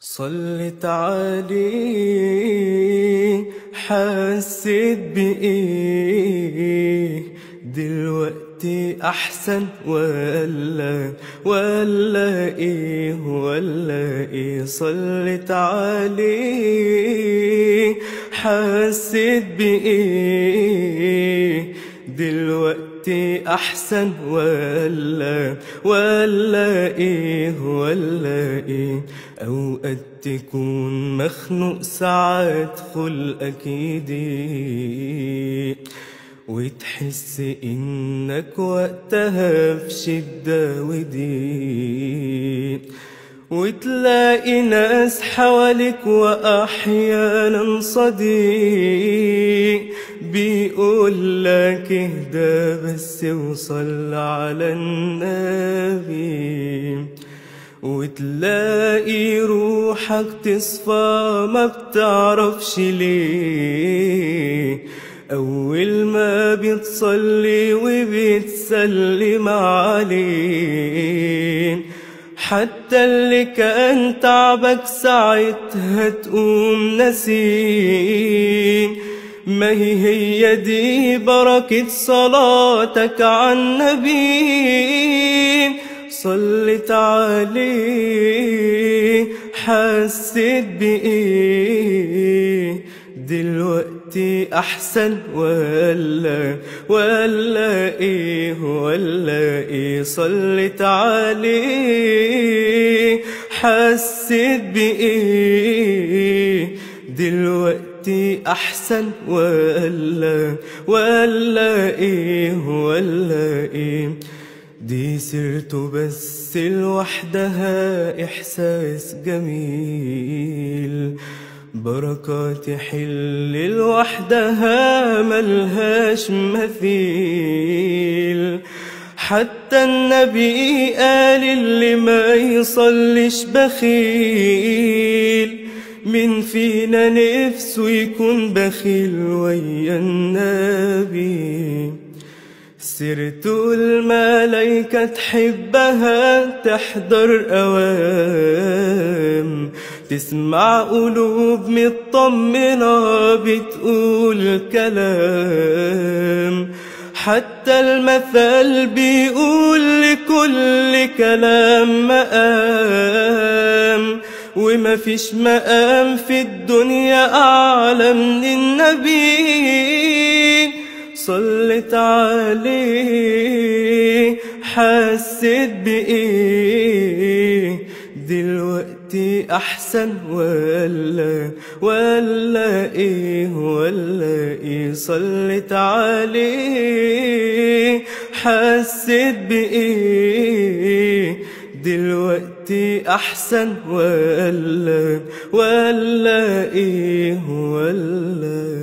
صلت عليه حسيت بإيه دلوقتي أحسن ولا ولا إيه ولا إيه صلت عليه حسيت بإيه دلوقتي أحسن ولا ولا إيه ولا إيه أوقات تكون مخنوق ساعات خلقك يضيق وتحس إنك وقتها في شدة وضيق وتلاقي ناس حواليك وأحيانا صديق بيقول لك اهدى بس وصل على النبي وتلاقي روحك تصفى ما بتعرفش ليه أول ما بتصلي وبتسلم عليه حتى اللي كان تعبك ساعتها تقوم نسيه ما هي هي دي بركة صلاتك على النبي صلت عليه حسيت بإيه دلوقتي أحسن ولا ولا إيه ولا إيه صلت عليه حسيت بإيه دلوقتي أحسن ولا ولا إيه ولا إيه دي سيرته بس لوحدها إحساس جميل بركات حل لوحدها ملهاش مثيل حتى النبي قال اللي ما يصلش بخيل من فينا نفسه يكون بخيل ويا النبي سرت الملايكة تحبها تحضر أوام تسمع قلوب مطمنة بتقول كلام حتى المثل بيقول لكل كلام مقام وما فيش مقام في الدنيا أعلى من النبي صلت عليه حسيت بإيه دلوقتي أحسن ولا ولا إيه ولا إيه صلت عليه حسيت بإيه دلوقتي أحسن ولا ولا إيه ولا